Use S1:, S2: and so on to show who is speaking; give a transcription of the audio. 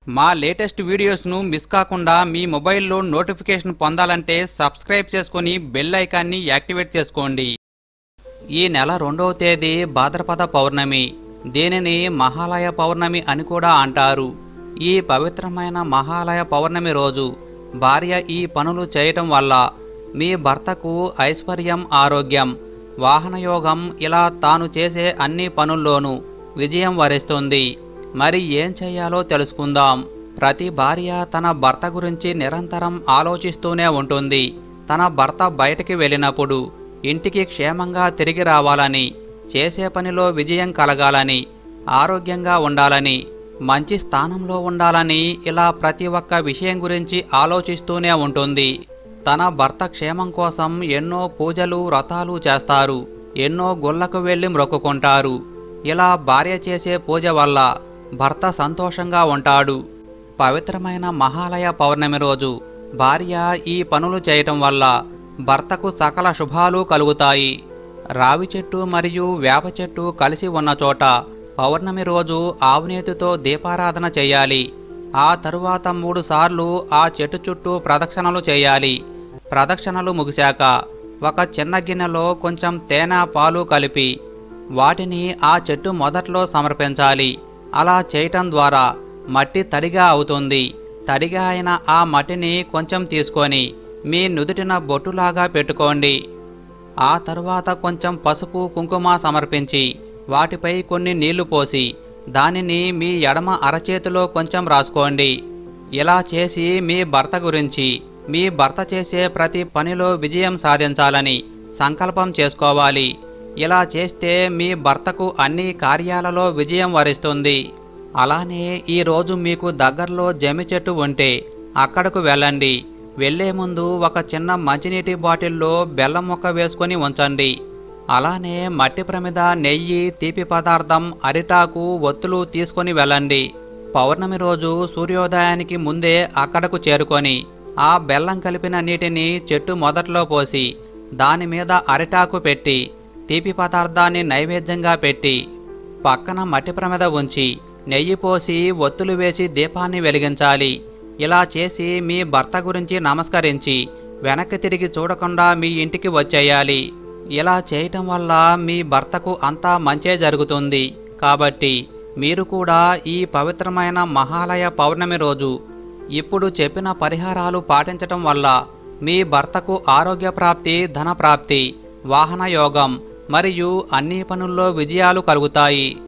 S1: మా latest వీడియోస్ను miss కాకుండా మీ మొబైల్లో నోటిఫికేషన్ పొందాలంటే సబ్స్క్రైబ్ చేసుకొని బెల్ ఐకాన్ని యాక్టివేట్ చేసుకోండి ఈ నెల రెండవ తేదీ భాద్రపద పౌర్ణమి దీనిని మహాలయ పౌర్ణమి అని కూడా అంటారు ఈ పవిత్రమైన మహాలయ పౌర్ణమి రోజు భార్య ఈ పనులు చేయటం వల్ల మీ భర్తకు ఐశ్వర్యం ఆరోగ్యం వాహనయోగం ఇలా తాను చేసే అన్ని పనుల్లోనూ విజయం వరిస్తుంది మరి ఏం చేయాలో తెలుసుకుందాం ప్రతి భార్య తన భర్త గురించి నిరంతరం ఆలోచిస్తూనే ఉంటుంది తన భర్త బయటికి వెళ్ళినప్పుడు ఇంటికి క్షేమంగా తిరిగి రావాలని చేసే పనిలో విజయం కలగాలని ఆరోగ్యంగా ఉండాలని మంచి స్థానంలో ఉండాలని ఇలా ప్రతి ఒక్క విషయం గురించి ఆలోచిస్తూనే ఉంటుంది తన భర్త క్షేమం కోసం ఎన్నో పూజలు వ్రతాలు చేస్తారు ఎన్నో గుళ్ళకు వెళ్ళి మ్రొక్కుకుంటారు ఇలా భార్య చేసే పూజ వల్ల భర్త సంతోషంగా ఉంటాడు పవిత్రమైన మహాలయ పౌర్ణమి రోజు భార్య ఈ పనులు చేయటం వల్ల భర్తకు సకల శుభాలు కలుగుతాయి రావి చెట్టు మరియు వేప చెట్టు కలిసి ఉన్న చోట పౌర్ణమి రోజు ఆవునేతితో దీపారాధన చేయాలి ఆ తరువాత మూడు సార్లు ఆ చెట్టు చుట్టూ ప్రదక్షిణలు చేయాలి ప్రదక్షిణలు ముగిశాక ఒక చిన్న గిన్నెలో కొంచెం తేనె పాలు కలిపి వాటిని ఆ చెట్టు మొదట్లో సమర్పించాలి అలా చేయటం ద్వారా మట్టి తడిగా అవుతుంది తడిగా అయిన ఆ మట్టిని కొంచెం తీసుకొని మీ నుదుటిన బొట్టులాగా పెట్టుకోండి ఆ తరువాత కొంచెం పసుపు కుంకుమ సమర్పించి వాటిపై కొన్ని నీళ్లు పోసి దానిని మీ ఎడమ అరచేతిలో కొంచెం రాసుకోండి ఇలా చేసి మీ భర్త గురించి మీ భర్త చేసే ప్రతి పనిలో విజయం సాధించాలని సంకల్పం చేసుకోవాలి ఇలా చేస్తే మీ భర్తకు అన్ని కార్యాలలో విజయం వరిస్తుంది అలానే ఈరోజు మీకు దగ్గరలో జమి చెట్టు ఉంటే అక్కడకు వెళ్ళండి వెళ్ళే ముందు ఒక చిన్న మంచినీటి బాటిల్లో బెల్లం ముక్క వేసుకొని ఉంచండి అలానే మట్టి ప్రమిద నెయ్యి తీపి పదార్థం అరిటాకు ఒత్తులు తీసుకొని వెళ్ళండి పౌర్ణమి రోజు సూర్యోదయానికి ముందే అక్కడకు చేరుకొని ఆ బెల్లం కలిపిన నీటిని చెట్టు మొదట్లో పోసి దాని మీద అరిటాకు పెట్టి తీపి పదార్థాన్ని నైవేద్యంగా పెట్టి పక్కన మట్టి ప్రమిద ఉంచి నెయ్యి పోసి ఒత్తులు వేసి దీపాన్ని వెలిగించాలి ఇలా చేసి మీ భర్త గురించి నమస్కరించి వెనక్కి తిరిగి చూడకుండా మీ ఇంటికి వచ్చేయాలి ఇలా చేయటం వల్ల మీ భర్తకు అంతా మంచే జరుగుతుంది కాబట్టి మీరు కూడా ఈ పవిత్రమైన మహాలయ పౌర్ణమి రోజు ఇప్పుడు చెప్పిన పరిహారాలు పాటించటం వల్ల మీ భర్తకు ఆరోగ్య ప్రాప్తి ధన ప్రాప్తి వాహన యోగం మరియు అన్ని పనుల్లో విజయాలు కలుగుతాయి